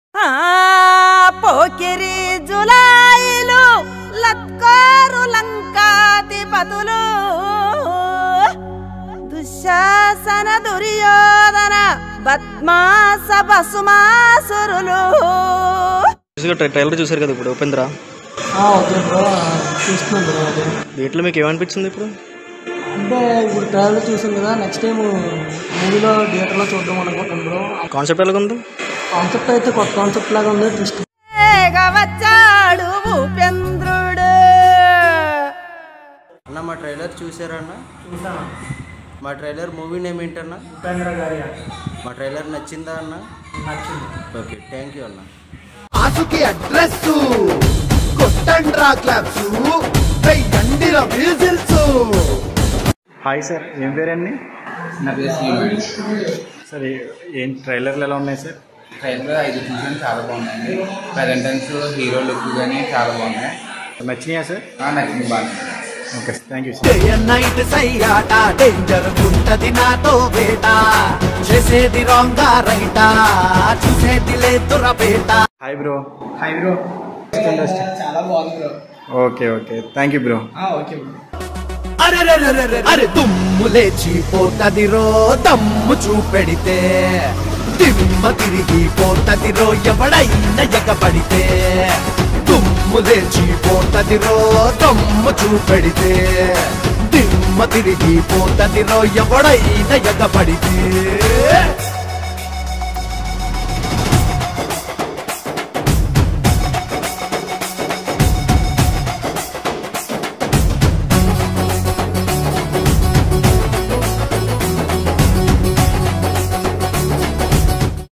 ఆ, పోకిరి జులాయిలు లత్కోరు లంకాధిపతులు దుశ్శాసన దుర్యోధన పద్మాస భసుమాసురులు చూసారు ట్రైలర్ చూసారు కదా ఇప్పుడు ఉపేంద్ర ఓకే బ్రో చూస్తున్నాను బ్రో అదే వీటిలో మీకు ఏమనిపించింది ఇప్పుడు అంటే ఇప్పుడు ట్రైలర్ చూసాం కదా నెక్స్ట్ టైం మూవీలో థియేటర్లో చూద్దాం అనుకుంటున్నాను బ్రో కాన్సెప్ట్ ఎలాగ ఉంది కాన్సెప్ట్ అయితే కొత్త కాన్సెప్ట్ లాగా ఉంది ట్విస్ట్ వచ్చాడు భూపేంద్రుడు అన్న మా ట్రైలర్ చూసారా అన్న చూసాను మా ట్రైలర్ మూవీ నేమ్ ఏంటన్నా ఉపేంద్ర గారి మా ట్రైలర్ నచ్చిందా అన్న నచ్చింది ఓకే థ్యాంక్ యూ అన్న ఆసుకి అడ్రస్ కొట్టండ్రా క్లాప్స్ వెయ్యండిర విజిల్స్ హాయ్ సార్ ఏం పేరండి నా పేరు శ్రీనుడు సార్ ఏ- ఏం ట్రైలర్లు ఎలా ఉన్నాయి సార్ ట్రైలర్ ఐదు చూసాను చాలా బాగున్నాయండి ప్రజెంటెన్స్ హీరో లుక్ కానీ చాలా బాగున్నాయి నచ్చినాయా సార్ ఆ, నచ్చింది బాగా okay thank you day sir and night సయ్యాట డేంజర్ ఉంటది నాతో వేట చేసేది రాంగ్ రైటా చూసేది లేదురా బేట హాయ్ బ్రో హాయ్ బ్రో చాలా బాగుంది bro okay okay thank you bro okay bro అరే రే రే రే రే అరే దుమ్ము లేచి పోతది రో దమ్ము చూపెడితే దిమ్మ తిరిగి పోతది రో ఎవడైనా ఎగబడితే దుమ్ము లేచి పోతది రో దమ్ము చూపెడితే దిమ్మ తిరిగి పోతది రో ఎవడైనా ఎగబడితే